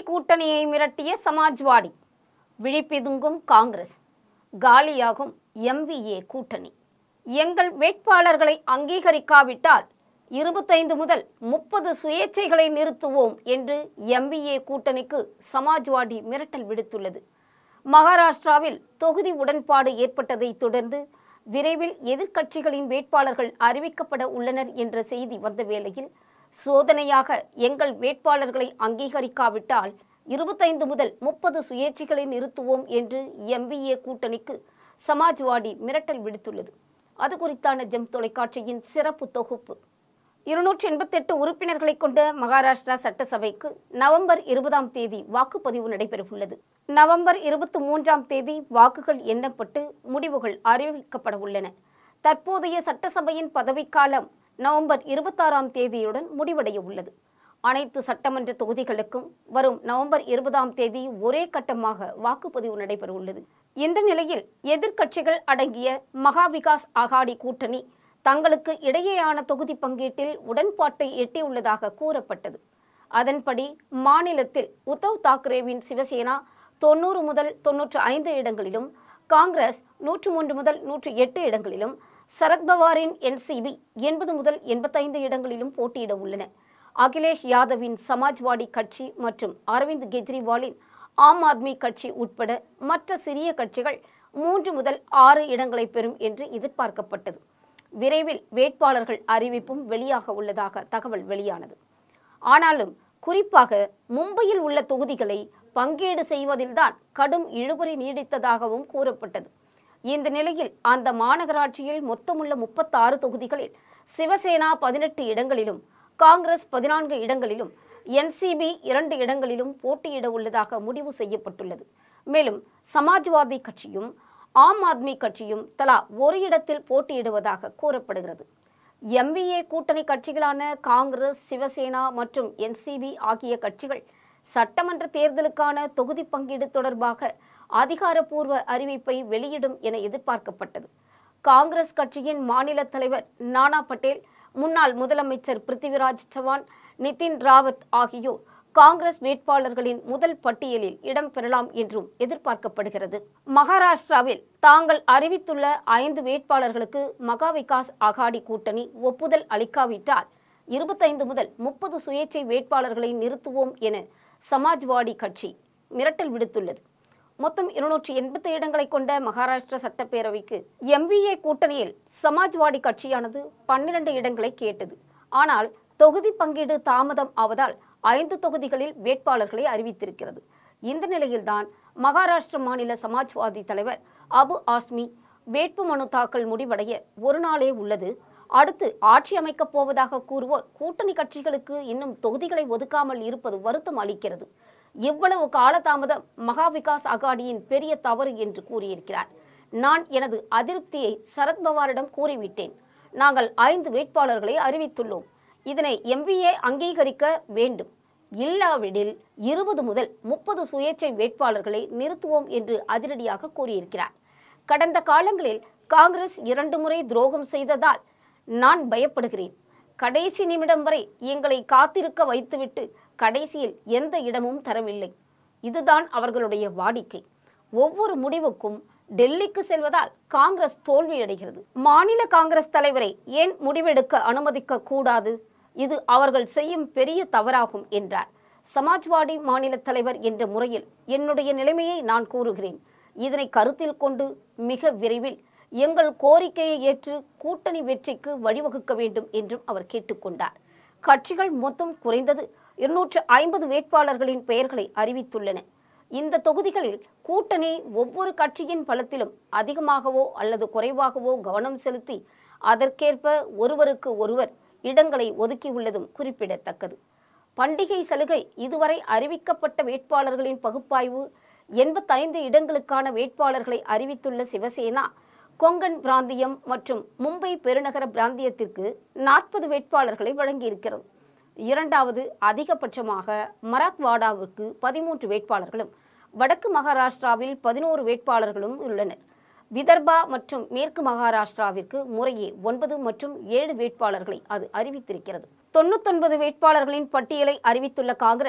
கூட்டணியை மிரட்டிய சமாஜ்வாடி விழிப்பிதுங்கும் காங்கிரஸ் காலியாகும் எம்விஏ கூட்டணி எங்கள் வேட்பாளர்களை அங்கீகரிக்காவிட்டால் இருபத்தைந்து முதல் முப்பது சுயேட்சைகளை நிறுத்துவோம் என்று எம்பிஏ கூட்டணிக்கு சமாஜ்வாடி மிரட்டல் விடுத்துள்ளது மகாராஷ்டிராவில் தொகுதி உடன்பாடு ஏற்பட்டதைத் தொடர்ந்து விரைவில் எதிர்க்கட்சிகளின் வேட்பாளர்கள் அறிவிக்கப்பட உள்ளனர் என்ற செய்தி வந்த வேளையில் சோதனையாக எங்கள் வேட்பாளர்களை அங்கீகரிக்காவிட்டால் இருபத்தைந்து முதல் முப்பது சுயேட்சைகளை நிறுத்துவோம் என்று எம்பிஏ கூட்டணிக்கு சமாஜ்வாடி மிரட்டல் விடுத்துள்ளது அது குறித்தான ஜெம் தொலைக்காட்சியின் சிறப்பு தொகுப்பு இருநூற்றி எண்பத்தெட்டு உறுப்பினர்களை கொண்ட மகாராஷ்டிரா சட்டசபைக்கு நவம்பர் இருபதாம் தேதி வாக்குப்பதிவு நடைபெறவுள்ளது நவம்பர் இருபத்தி மூன்றாம் தேதி வாக்குகள் எண்ணப்பட்டு முடிவுகள் அறிவிக்கப்பட உள்ளன தற்போதைய சட்டசபையின் பதவிக்காலம் நவம்பர் இருபத்தாறாம் தேதியுடன் முடிவடைய உள்ளது அனைத்து சட்டமன்ற தொகுதிகளுக்கும் வரும் நவம்பர் இருபதாம் தேதி ஒரே கட்டமாக வாக்குப்பதிவு நடைபெற உள்ளது இந்த நிலையில் எதிர்க்கட்சிகள் அடங்கிய மகா விகாஸ் அகாடி கூட்டணி தங்களுக்கு இடையேயான தொகுதி பங்கீட்டில் உடன்பாட்டை எட்டியுள்ளதாக கூறப்பட்டது அதன்படி மாநிலத்தில் உத்தவ் தாக்கரேவின் சிவசேனா தொண்ணூறு முதல் தொன்னூற்று ஐந்து இடங்களிலும் காங்கிரஸ் நூற்று மூன்று முதல் நூற்று எட்டு இடங்களிலும் சரத்பவாரின் என்சிபி எண்பது முதல் எண்பத்தைந்து இடங்களிலும் போட்டியிட உள்ளன அகிலேஷ் யாதவின் சமாஜ்வாடி கட்சி மற்றும் அரவிந்த் கெஜ்ரிவாலின் ஆம் ஆத்மி கட்சி உட்பட மற்ற சிறிய கட்சிகள் மூன்று முதல் ஆறு இடங்களை பெறும் என்று எதிர்பார்க்கப்பட்டது விரைவில் வேட்பாளர்கள் அறிவிப்பும் வெளியாக உள்ளதாக தகவல் வெளியானது ஆனாலும் குறிப்பாக மும்பையில் உள்ள தொகுதிகளை பங்கீடு செய்வதில்தான் கடும் இழுபறி நீடித்ததாகவும் கூறப்பட்டது இந்த நிலையில் அந்த மாநகராட்சியில் மொத்தமுள்ள முப்பத்தாறு தொகுதிகளில் சிவசேனா பதினெட்டு இடங்களிலும் காங்கிரஸ் பதினான்கு இடங்களிலும் என்சிபி இரண்டு இடங்களிலும் போட்டியிட உள்ளதாக முடிவு செய்யப்பட்டுள்ளது மேலும் சமாஜ்வாதி கட்சியும் ஆம் ஆத்மி கட்சியும் தலா ஒரு இடத்தில் போட்டியிடுவதாக கூறப்படுகிறது எம்விஏ கூட்டணி கட்சிகளான காங்கிரஸ் சிவசேனா மற்றும் என்சிபி ஆகிய கட்சிகள் சட்டமன்ற தேர்தலுக்கான தொகுதி பங்கீடு தொடர்பாக அதிகாரப்பூர்வ அறிவிப்பை வெளியிடும் என எதிர்பார்க்கப்பட்டது காங்கிரஸ் கட்சியின் மாநில தலைவர் நானா பட்டேல் முன்னாள் முதலமைச்சர் பிருத்திவிராஜ் சவான் நிதின் ராவத் ஆகியோர் காங்கிரஸ் வேட்பாளர்களின் முதல் பட்டியலில் இடம்பெறலாம் என்றும் எதிர்பார்க்கப்படுகிறது மகாராஷ்டிராவில் தாங்கள் அறிவித்துள்ள ஐந்து வேட்பாளர்களுக்கு மகா விகாஸ் அகாடி கூட்டணி ஒப்புதல் அளிக்காவிட்டால் இருபத்தைந்து முதல் முப்பது சுயேட்சை வேட்பாளர்களை நிறுத்துவோம் என சமாஜ்வாடி கட்சி மிரட்டல் விடுத்துள்ளது மொத்தம் இருநூற்றி எண்பத்தி இடங்களை கொண்ட மகாராஷ்டிரா சட்டப்பேரவைக்கு எம்விஏ கூட்டணியில் சமாஜ்வாடி கட்சியானது பன்னிரண்டு இடங்களை கேட்டது ஆனால் தொகுதி பங்கீடு தாமதம் ஆவதால் ஐந்து தொகுதிகளில் வேட்பாளர்களை அறிவித்திருக்கிறது இந்த நிலையில்தான் மகாராஷ்டிர மாநில சமாஜ்வாதி தலைவர் அபு ஆஸ்மி வேட்புமனு தாக்கல் முடிவடைய ஒரு நாளே உள்ளது அடுத்து ஆட்சி அமைக்கப் போவதாக கூறுவோர் கூட்டணி கட்சிகளுக்கு இன்னும் தொகுதிகளை ஒதுக்காமல் இருப்பது வருத்தம் அளிக்கிறது இவ்வளவு காலதாமதம் மகா விகாஸ் அகாடியின் பெரிய தவறு என்று கூறியிருக்கிறார் நான் எனது அதிருப்தியை சரத்பவாரிடம் கூறிவிட்டேன் நாங்கள் ஐந்து வேட்பாளர்களை அறிவித்துள்ளோம் இதனை எம்பிஏ அங்கீகரிக்க வேண்டும் இல்லாவிடில் இருபது முதல் முப்பது சுயேட்சை வேட்பாளர்களை நிறுத்துவோம் என்று அதிரடியாக கூறியிருக்கிறார் கடந்த காலங்களில் காங்கிரஸ் இரண்டு முறை துரோகம் செய்ததால் நான் பயப்படுகிறேன் கடைசி நிமிடம் வரை எங்களை காத்திருக்க வைத்துவிட்டு கடைசியில் எந்த இடமும் தரவில்லை இதுதான் அவர்களுடைய வாடிக்கை ஒவ்வொரு முடிவுக்கும் டெல்லிக்கு செல்வதால் காங்கிரஸ் தோல்வியடைகிறது மாநில காங்கிரஸ் தலைவரை ஏன் முடிவெடுக்க அனுமதிக்க கூடாது இது அவர்கள் செய்யும் பெரிய தவறாகும் என்றார் சமாஜ்வாடி மாநில தலைவர் என்ற முறையில் என்னுடைய நிலைமையை நான் கூறுகிறேன் இதனை கருத்தில் கொண்டு மிக விரைவில் எங்கள் கோரிக்கையை ஏற்று கூட்டணி வெற்றிக்கு வழிவகுக்க வேண்டும் என்றும் அவர் கேட்டுக்கொண்டார் கட்சிகள் மொத்தம் குறைந்தது இருநூற்று ஐம்பது வேட்பாளர்களின் பெயர்களை அறிவித்துள்ளன இந்த தொகுதிகளில் கூட்டணி ஒவ்வொரு கட்சியின் பலத்திலும் அதிகமாகவோ அல்லது குறைவாகவோ கவனம் செலுத்தி அதற்கேற்ப ஒருவருக்கு ஒருவர் இடங்களை ஒதுக்கியுள்ளதும் குறிப்பிடத்தக்கது பண்டிகை சலுகை இதுவரை அறிவிக்கப்பட்ட வேட்பாளர்களின் பகுப்பாய்வு எண்பத்தைந்து இடங்களுக்கான வேட்பாளர்களை அறிவித்துள்ள சிவசேனா கொங்கன் பிராந்தியம் மற்றும் மும்பை பெருநகர பிராந்தியத்திற்கு நாற்பது வேட்பாளர்களை வழங்கியிருக்கிறது இரண்டாவது அதிகபட்சமாக மராத்வாடாவுக்கு பதிமூன்று வேட்பாளர்களும் வடக்கு மகாராஷ்டிராவில் பதினோரு வேட்பாளர்களும் உள்ளனர் விதர்பா மற்றும் மேற்கு மகாராஷ்டிராவிற்கு முறையே ஒன்பது மற்றும் ஏழு வேட்பாளர்களை அது அறிவித்திருக்கிறது தொண்ணூத்தொன்பது வேட்பாளர்களின் பட்டியலை அறிவித்துள்ள காங்கிரஸ்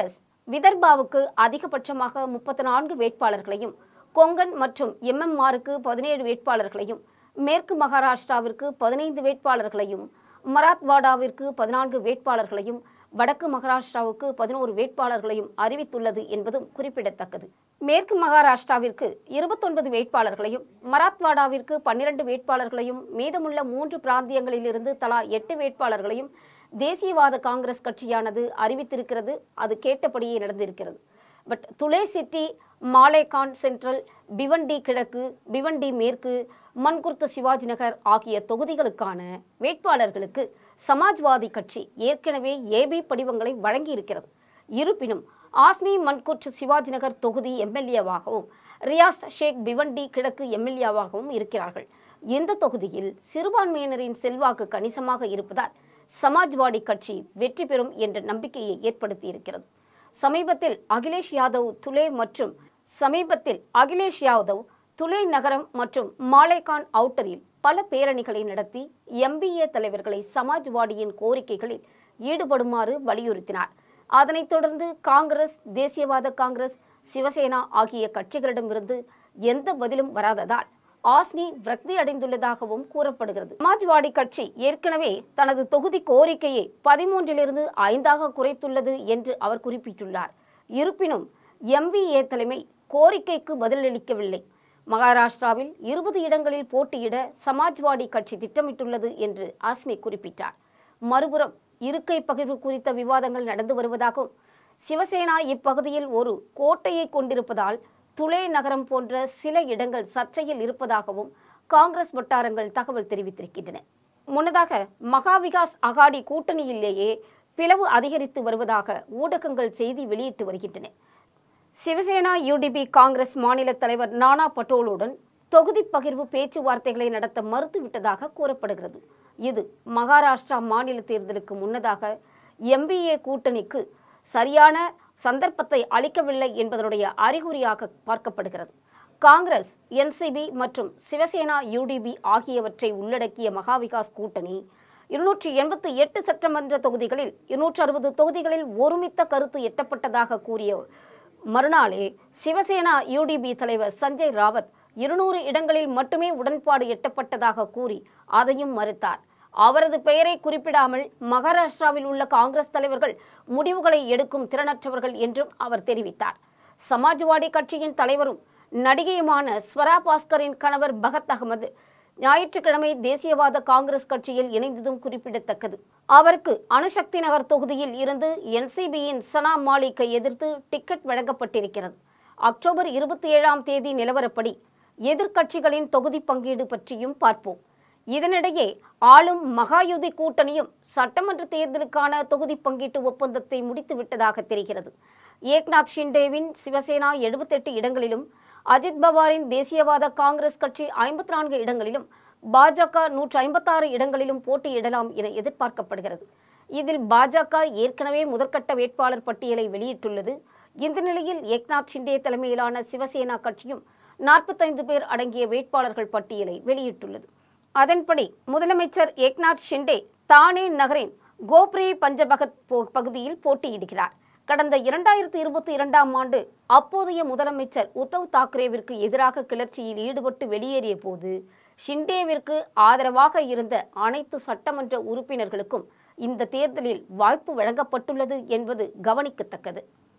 விதர்பாவுக்கு அதிகபட்சமாக முப்பத்தி நான்கு வேட்பாளர்களையும் கொங்கன் மற்றும் எம்எம்ஆருக்கு பதினேழு வேட்பாளர்களையும் மேற்கு மகாராஷ்டிராவிற்கு பதினைந்து வேட்பாளர்களையும் மராத்வாடாவிற்கு பதினான்கு வேட்பாளர்களையும் வடக்கு மகாராஷ்டிராவுக்கு பதினோரு வேட்பாளர்களையும் அறிவித்துள்ளது என்பதும் குறிப்பிடத்தக்கது மேற்கு மகாராஷ்டிராவிற்கு இருபத்தொன்பது வேட்பாளர்களையும் மராத்வாடாவிற்கு பன்னிரண்டு வேட்பாளர்களையும் மீதமுள்ள மூன்று பிராந்தியங்களிலிருந்து தலா எட்டு வேட்பாளர்களையும் தேசியவாத காங்கிரஸ் கட்சியானது அறிவித்திருக்கிறது அது கேட்டபடியே நடந்திருக்கிறது but Dhule city Malegaon central Bhiwandi கிழக்கு பிவண்டி மேற்கு மன்குர்த்த சிவாஜி நகர் ஆகிய தொகுதிகளுக்கான வேட்பாளர்களுக்கு சமாஜ்வாதி கட்சி ஏற்கனவே ஏபி படிவங்களை வழங்கியிருக்கிறது இருப்பினும் ஆஸ்மி மன்குர்ட் சிவாஜி நகர் தொகுதி எம்எல்ஏவாகவும் ரியாஸ் ஷேக் பிவண்டி கிழக்கு எம்எல்ஏவாகவும் இருக்கிறார்கள் இந்த தொகுதியில் சிறுபான்மையினரின் செல்வாக்கு கணிசமாக இருப்பதால் சமாஜ்வாடி கட்சி வெற்றி பெறும் என்ற நம்பிக்கையை ஏற்படுத்தியிருக்கிறது சமீபத்தில் அகிலேஷ் யாதவ் துலே மற்றும் சமீபத்தில் அகிலேஷ் யாதவ் துலே நகரம் மற்றும் மாலேகான் அவுட்டரில் பல பேரணிகளை நடத்தி எம்பிஏ தலைவர்களை சமாஜ்வாடியின் கோரிக்கைகளில் ஈடுபடுமாறு வலியுறுத்தினார் அதனைத் தொடர்ந்து காங்கிரஸ் தேசியவாத காங்கிரஸ் சிவசேனா ஆகிய கட்சிகளிடமிருந்து எந்த பதிலும் வராததால் ஆஸ்மி விரக்தி அடைந்துள்ளதாகவும் கூறப்படுகிறது சமாஜ்வாடி கட்சி ஏற்கனவே தனது தொகுதி கோரிக்கையை பதிமூன்றிலிருந்து ஐந்தாக குறைத்துள்ளது என்று அவர் குறிப்பிட்டுள்ளார் இருப்பினும் எம்பிஏ தலைமை கோரிக்கைக்கு பதிலளிக்கவில்லை மகாராஷ்டிராவில் இருபது இடங்களில் போட்டியிட சமாஜ்வாடி கட்சி திட்டமிட்டுள்ளது என்று ஆஸ்மி குறிப்பிட்டார் மறுபுறம் இருக்கை பகிர்வு குறித்த விவாதங்கள் நடந்து வருவதாகவும் சிவசேனா இப்பகுதியில் ஒரு கோட்டையை கொண்டிருப்பதால் துலே நகரம் போன்ற சில இடங்கள் சர்ச்சையில் இருப்பதாகவும் காங்கிரஸ் வட்டாரங்கள் தகவல் தெரிவித்திருக்கின்றன முன்னதாக மகாவிகாஸ் அகாடி கூட்டணியிலேயே பிளவு அதிகரித்து வருவதாக ஊடகங்கள் செய்தி வெளியிட்டு வருகின்றன சிவசேனா யூடிபி காங்கிரஸ் மாநில தலைவர் நானா பட்டோலுடன் தொகுதி பகிர்வு பேச்சுவார்த்தைகளை நடத்த மறுத்துவிட்டதாக கூறப்படுகிறது இது மகாராஷ்டிரா மாநில தேர்தலுக்கு முன்னதாக எம்பிஏ கூட்டணிக்கு சரியான சந்தர்ப்பத்தை அளிக்கவில்லை என்பதனுடைய அறிகுறியாக பார்க்கப்படுகிறது காங்கிரஸ் என்சிபி மற்றும் சிவசேனா யூடிபி ஆகியவற்றை உள்ளடக்கிய மகாவிகாஸ் கூட்டணி இருநூற்றி எண்பத்தி எட்டு சட்டமன்ற தொகுதிகளில் இருநூற்றி அறுபது தொகுதிகளில் ஒருமித்த கருத்து எட்டப்பட்டதாக கூறிய மறுநாளே சிவசேனா யூடிபி தலைவர் சஞ்சய் ராவத் இருநூறு இடங்களில் மட்டுமே உடன்பாடு எட்டப்பட்டதாக கூறி அதையும் மறுத்தார் அவரது பெயரை குறிப்பிடாமல் மகாராஷ்டிராவில் உள்ள காங்கிரஸ் தலைவர்கள் முடிவுகளை எடுக்கும் திறனற்றவர்கள் என்றும் அவர் தெரிவித்தார் சமாஜ்வாடி கட்சியின் தலைவரும் நடிகையுமான ஸ்வரா பாஸ்கரின் கணவர் பகத் அகமது ஞாயிற்றுக்கிழமை தேசியவாத காங்கிரஸ் கட்சியில் இணைந்ததும் குறிப்பிடத்தக்கது அவருக்கு அணுசக்தி நகர் தொகுதியில் இருந்து என்சிபியின் சனா மாலிக்கை எதிர்த்து டிக்கெட் வழங்கப்பட்டிருக்கிறது அக்டோபர் இருபத்தி ஏழாம் தேதி நிலவரப்படி எதிர்க்கட்சிகளின் தொகுதி பங்கீடு பற்றியும் பார்ப்போம் இதனிடையே ஆளும் மகாயுதி கூட்டணியும் சட்டமன்ற தேர்தலுக்கான தொகுதி பங்கீட்டு ஒப்பந்தத்தை முடித்துவிட்டதாக தெரிகிறது ஏக்நாத் ஷிண்டேவின் சிவசேனா எழுபத்தெட்டு இடங்களிலும் அஜித் பவாரின் தேசியவாத காங்கிரஸ் கட்சி ஐம்பத்தி நான்கு இடங்களிலும் பாஜக நூற்று ஐம்பத்தாறு இடங்களிலும் போட்டியிடலாம் என எதிர்பார்க்கப்படுகிறது இதில் பாஜக ஏற்கனவே முதற்கட்ட வேட்பாளர் பட்டியலை வெளியிட்டுள்ளது இந்த நிலையில் ஏக்நாத் ஷிண்டே தலைமையிலான சிவசேனா கட்சியும் நாற்பத்தைந்து பேர் அடங்கிய வேட்பாளர்கள் பட்டியலை வெளியிட்டுள்ளது அதன்படி முதலமைச்சர் ஏக்நாத் ஷிண்டே தானே நகரின் கோப்ரி பஞ்சபகத் போ- பகுதியில் போட்டியிடுகிறார் கடந்த இரண்டாயிரத்தி இருபத்தி இரண்டாம் ஆண்டு அப்போதைய முதலமைச்சர் உத்தவ் தாக்கரேவிற்கு எதிராக கிளர்ச்சியில் ஈடுபட்டு வெளியேறிய போது ஷிண்டேவிற்கு ஆதரவாக இருந்த அனைத்து சட்டமன்ற உறுப்பினர்களுக்கும் இந்த தேர்தலில் வாய்ப்பு வழங்கப்பட்டுள்ளது என்பது கவனிக்கத்தக்கது